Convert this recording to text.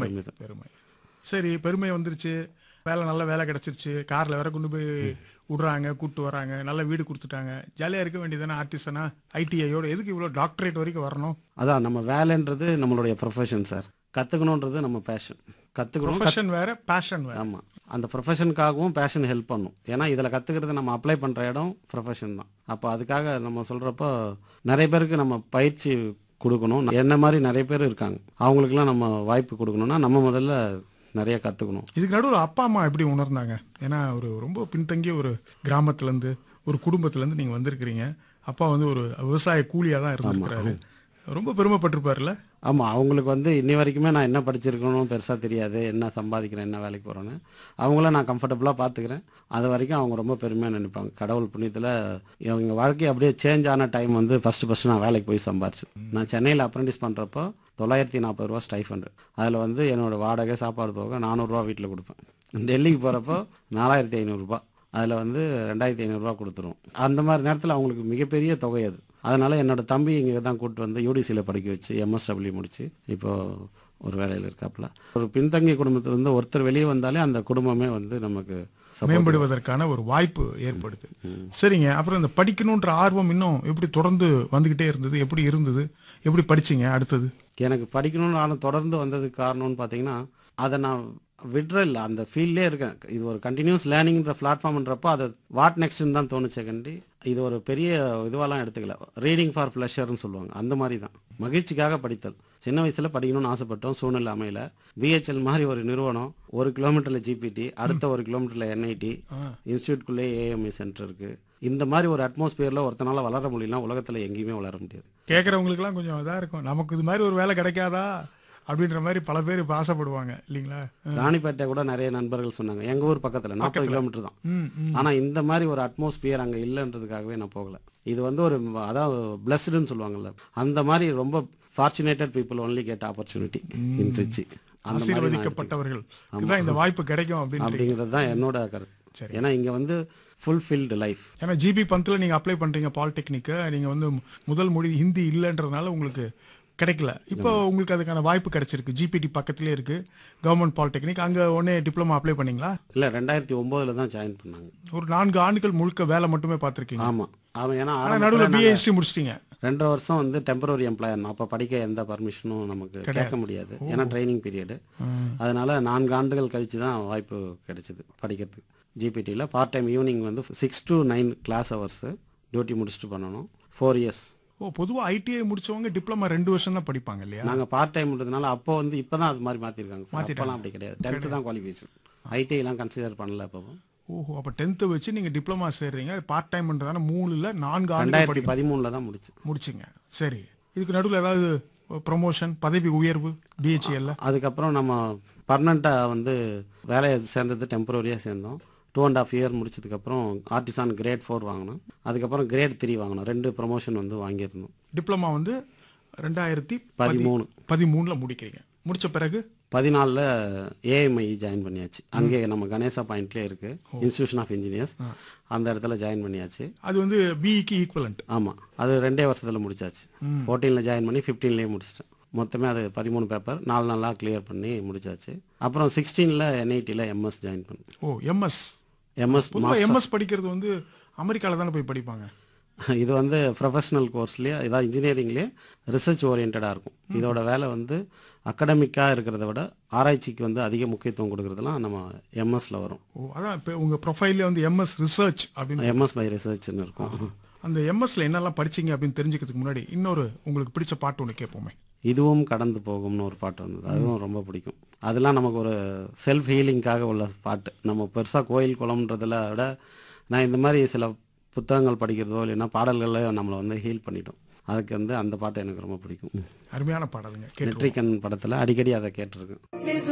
பெருமை பெருமை தான். பெருமை சரி பெருமை வந்துருச்சு வேலை நல்ல வேலை கிடைச்சிருச்சு கார்ல வேற கொண்டு போய் விடுறாங்க கூட்டு வராங்க நல்ல வீடு கொடுத்துட்டாங்க ஜாலியா இருக்க வேண்டியதானே ஆர்டிஸ்டனா ஐடிஐயோட எதுக்கு இவ்வளவு டாக்டரேட் வரைக்கும் வரணும் அதான் நம்ம வேலைன்றது நம்மளுடைய ப்ரொஃபஷன் சார் கற்றுக்கணுன்றது நம்ம பேஷன் கற்றுக்கணும் ப்ரொஃபஷன் வேற பேஷன் வேற ஆமாம் அந்த ப்ரொஃபஷனுக்காகவும் பேஷன் ஹெல்ப் பண்ணும் ஏன்னா இதில் கற்றுக்கிறது நம்ம அப்ளை பண்ணுற இடம் ப்ரொஃபஷன் தான் அப்போ அதுக்காக நம்ம சொல்கிறப்போ நிறைய பேருக்கு நம்ம பயிற்சி கொடுக்கணும் என்ன மாதிரி நிறைய பேர் இருக்காங்க அவங்களுக்குலாம் நம்ம வாய்ப்பு கொடுக்கணும்னா நம்ம முதல்ல நிறைய கற்றுக்கணும் இதுக்கு நடுவில் அப்பா அம்மா எப்படி உணர்ந்தாங்க ஏன்னா ஒரு ரொம்ப பின்தங்கிய ஒரு கிராமத்துல இருந்து ஒரு குடும்பத்துல இருந்து நீங்க வந்திருக்கிறீங்க அப்பா வந்து ஒரு விவசாய கூலியா தான் இருந்திருக்கிறாரு ரொம்ப பெருமைப்பட்டிருப்பாருல்ல ஆமாம் அவங்களுக்கு வந்து இன்னி வரைக்குமே நான் என்ன படிச்சிருக்கணும் பெருசாக தெரியாது என்ன சம்பாதிக்கிறேன் என்ன வேலைக்கு போகிறேன்னு அவங்கள நான் கம்ஃபர்டபுளாக பார்த்துக்கிறேன் அது வரைக்கும் அவங்க ரொம்ப பெருமையாக நினைப்பாங்க கடவுள் புண்ணியத்தில் இவங்க வாழ்க்கை அப்படியே சேஞ்ச் ஆன டைம் வந்து ஃபஸ்ட்டு ஃபஸ்ட்டு நான் வேலைக்கு போய் சம்பாரிச்சு நான் சென்னையில் அப்ரெண்டிஸ் பண்ணுறப்போ தொள்ளாயிரத்தி நாற்பது ரூபா ஸ்டைஃபண்டு அதில் வந்து என்னோட வாடகை சாப்பாடு போக நானூறுரூவா வீட்டில் கொடுப்பேன் டெல்லிக்கு போகிறப்போ நாலாயிரத்தி ஐநூறுரூபா அதில் வந்து ரெண்டாயிரத்தி ஐநூறுரூவா கொடுத்துருவோம் அந்த மாதிரி நேரத்தில் அவங்களுக்கு மிகப்பெரிய தொகை அது அதனால் என்னோட தம்பி இங்கே தான் கூப்பிட்டு வந்து யூடிசியில் படிக்க வச்சு எம்எஸ்டபிள்யூ முடிச்சு இப்போது ஒரு வேலையில் இருக்காப்புல ஒரு பின்தங்கிய குடும்பத்திலேருந்து ஒருத்தர் வெளியே வந்தாலே அந்த குடும்பமே வந்து நமக்கு support மேம்படுவதற்கான ஒரு வாய்ப்பு ஏற்படுது சரிங்க அப்புறம் இந்த படிக்கணுன்ற ஆர்வம் இன்னும் எப்படி தொடர்ந்து வந்துகிட்டே இருந்தது எப்படி இருந்தது எப்படி படிச்சீங்க அடுத்தது எனக்கு படிக்கணும்னு நான் தொடர்ந்து வந்ததுக்கு காரணம்னு பார்த்தீங்கன்னா அதை நான் விட்ற இல்லை அந்த ஃபீல்ட்லேயே இருக்கேன் இது ஒரு கண்டினியூஸ் லேர்னிங்ன்ற பிளாட்ஃபார்ம்ன்றப்போ அது வாட் நெக்ஸ்ட்னு தான் தோணுச்சே கண்டி இது ஒரு பெரிய இதுவாலாம் எடுத்துக்கல ரீடிங் ஃபார் ப்ளஷர்னு சொல்லுவாங்க அந்த மாதிரி தான் மகிழ்ச்சிக்காக படித்தல் சின்ன வயசில் படிக்கணும்னு ஆசைப்பட்டோம் சூழ்நிலை அமையல பிஹெச்எல் மாதிரி ஒரு நிறுவனம் ஒரு கிலோமீட்டரில் ஜிபிடி அடுத்த ஒரு கிலோமீட்டரில் என்ஐடி இன்ஸ்டியூட்குள்ளே ஏஎம்இ சென்டர் இருக்குது இந்த மாதிரி ஒரு அட்மாஸ்பியரில் ஒருத்தனால வளர முடியலனா உலகத்தில் எங்கேயுமே வளர முடியாது கேட்கறவங்களுக்குலாம் கொஞ்சம் இதா இருக்கும் நமக்கு இது மாதிரி ஒரு வேலை கிடைக்காதா அப்படின்ற மாதிரி பல பேர் இப்ப ஆசைப்படுவாங்க இல்லைங்களா ராணிப்பேட்டை கூட நிறைய நண்பர்கள் சொன்னாங்க எங்க ஊர் பக்கத்துல நாற்பது கிலோமீட்டர் தான் ம் ம் ஆனா இந்த மாதிரி ஒரு அட்மாஸ்பியர் அங்க இல்லைன்றதுக்காகவே நான் போகல இது வந்து ஒரு அதாவது பிளஸ்டுன்னு சொல்லுவாங்கல்ல அந்த மாதிரி ரொம்ப fortunate people only get opportunity in Trichy அந்த மாதிரி நான் எடுத்துக்கிட்டேன். ஆசீர்வதிக்கப்பட்டவர்கள் இதுதான் இந்த வாய்ப்பு கிடைக்கும் அப்படின்னு அப்படிங்கிறது தான் என்னோட கருத்து சரி. ஏன்னா இங்க வந்து ஃபுல்ஃபில்டு லைஃப் ஏன்னா ஜிபி பந்த்ல நீங்க அப்ளை பண்றீங்க பாலிடெக்னிக்கு நீங்க வந்து முதல் மொழி ஹிந்தி இல்லைன்றதுனால உங்களுக்கு கிடைக்கல இப்போ உங்களுக்கு அதுக்கான வாய்ப்பு கிடைச்சிருக்கு ஜிபிடி பக்கத்திலே இருக்கு கவர்மெண்ட் பாலிடெக்னிக் அங்க உடனே டிப்ளமா அப்ளை பண்ணீங்களா இல்ல ரெண்டாயிரத்தி ஒன்பதுல தான் ஜாயின் பண்ணாங்க ஒரு நான்கு ஆண்டுகள் முழுக்க வேலை மட்டுமே பார்த்திருக்கீங்க ஆமா அவன் ஏன்னா ஆனா ஆரம்பத்துல நடுவில் நாங்க- பிஎஸ்டி முடிச்சிட்டீங்க ரெண்டரை வருஷம் வந்து டெம்பரரி எம்ப்ளாயர் அப்போ படிக்க எந்த பர்மிஷனும் நமக்கு கேட்க முடியாது ஏன்னா ட்ரைனிங் பீரியடு அதனால நான்கு ஆண்டுகள் கழிச்சு தான் வாய்ப்பு கிடைச்சிது படிக்கிறதுக்கு ஜிபிடியில் பார்ட் டைம் ஈவினிங் வந்து six to nine class hours duty முடிச்சுட்டு பண்ணணும் ஃபோர் இயர்ஸ் ஓ பொதுவா ஐடிஐ முடிச்சவங்க டிப்ளமா ரெண்டு வருஷம் தான் படிப்பாங்க இல்லையா நாங்கள் பார்ட் டைம்ன்றதுனால அப்போ வந்து இப்போ தான் அது மாதிரி மாற்றிருக்காங்க சார் அப்போலாம் அப்படி கிடையாது டென்த்து தான் குவாலிஃபிகேஷன் ஐடிஐலாம் கன்சிடர் பண்ணல அப்போ ஓஹோ அப்ப டென்த்து வச்சு நீங்க டிப்ளமா சேர்றீங்க பார்ட் டைம்ன்றதான மூணு இல்ல நான்கு ஆண்டுகள் ரெண்டாயிரத்தி பதிமூணில் தான் முடிச்சு முடிச்சிங்க சரி இதுக்கு நடுவில் ஏதாவது ப்ரொமோஷன் பதவி உயர்வு பிஹெச்எல்ல அதுக்கப்புறம் நம்ம பர்மனெண்ட்டாக வந்து வேலையை சேர்ந்தது டெம்பரரியாக சேர்ந்தோம் டூ அண்ட் ஆஃப் இயர் முடிச்சதுக்கப்புறம் ஆர்டிசான் கிரேட் ஃபோர் வாங்கினோம் அதுக்கப்புறம் கிரேட் த்ரீ வாங்கினோம் ரெண்டு ப்ரொமோஷன் வந்து வாங்கியிருந்தோம் டிப்ளமா வந்து ரெண்டாயிரத்தி பதிமூணு பதிமூணுல முடிக்கிறீங்க முடிச்ச பிறகு பதினாலில் ஏஎம்ஐ ஜாயின் பண்ணியாச்சு அங்கே நம்ம கணேசா பாயிண்ட்லேயே இருக்குது இன்ஸ்டியூஷன் ஆஃப் இன்ஜினியர்ஸ் அந்த இடத்துல ஜாயின் பண்ணியாச்சு அது வந்து பிஇக்கு ஈக்குவலண்ட் ஆமாம் அது ரெண்டே வருஷத்தில் முடிச்சாச்சு ஃபோர்டீனில் ஜாயின் பண்ணி ஃபிஃப்டீன்லேயே முடிச்சிட்டேன் மொத்தமே அது பதிமூணு பேப்பர் நாலு நாளாக கிளியர் பண்ணி முடிச்சாச்சு அப்புறம் சிக்ஸ்டீனில் என்ஐடியில் எம்எஸ் ஜாயின் பண்ணேன் ஓ எம்எஸ் எம்எஸ் பொதுவாக எம்எஸ் படிக்கிறது வந்து அமெரிக்கால தானே போய் படிப்பாங்க இது வந்து ப்ரொஃபஷனல் கோர்ஸ்லேயே இதான் இன்ஜினியரிங்லேயே ரிசர்ச் ஓரியன்டாக இருக்கும் இதோட வேலை வந்து அகடமிக்காக இருக்கிறத விட ஆராய்ச்சிக்கு வந்து அதிக முக்கியத்துவம் கொடுக்கறதுலாம் நம்ம எம்எஸ்ல வரும் ஓ அதான் இப்போ உங்க ப்ரொஃபைல்ல வந்து எம்எஸ் ரிசர்ச் அப்படின்னு எம்எஸ் பை ரிசர்ச்னு இருக்கும் அந்த எம்எஸ்ல என்னெல்லாம் படிச்சீங்க அப்படின்னு தெரிஞ்சுக்கிறதுக்கு முன்னாடி இன்னொரு உங்களுக்கு பிடிச்ச பாட்டு ஒன்று கேட்போமே இதுவும் கடந்து போகும்னு ஒரு பாட்டு வந்தது அதுவும் ரொம்ப பிடிக்கும் அதெல்லாம் நமக்கு ஒரு செல்ஃப் ஹீலிங்காக உள்ள பாட்டு நம்ம பெருசாக கோயில் குளம்ன்றதில் விட நான் இந்த மாதிரி சில புத்தகங்கள் படிக்கிறதோ இல்லைன்னா பாடல்களோ நம்மளை வந்து ஹீல் பண்ணிட்டோம் அதுக்கு வந்து அந்த பாட்டு எனக்கு ரொம்ப பிடிக்கும் அருமையான பாடலுங்க கேட்டு நெட்ரிகன் படத்தில் அடிக்கடி அதை கேட்டிருக்கேன்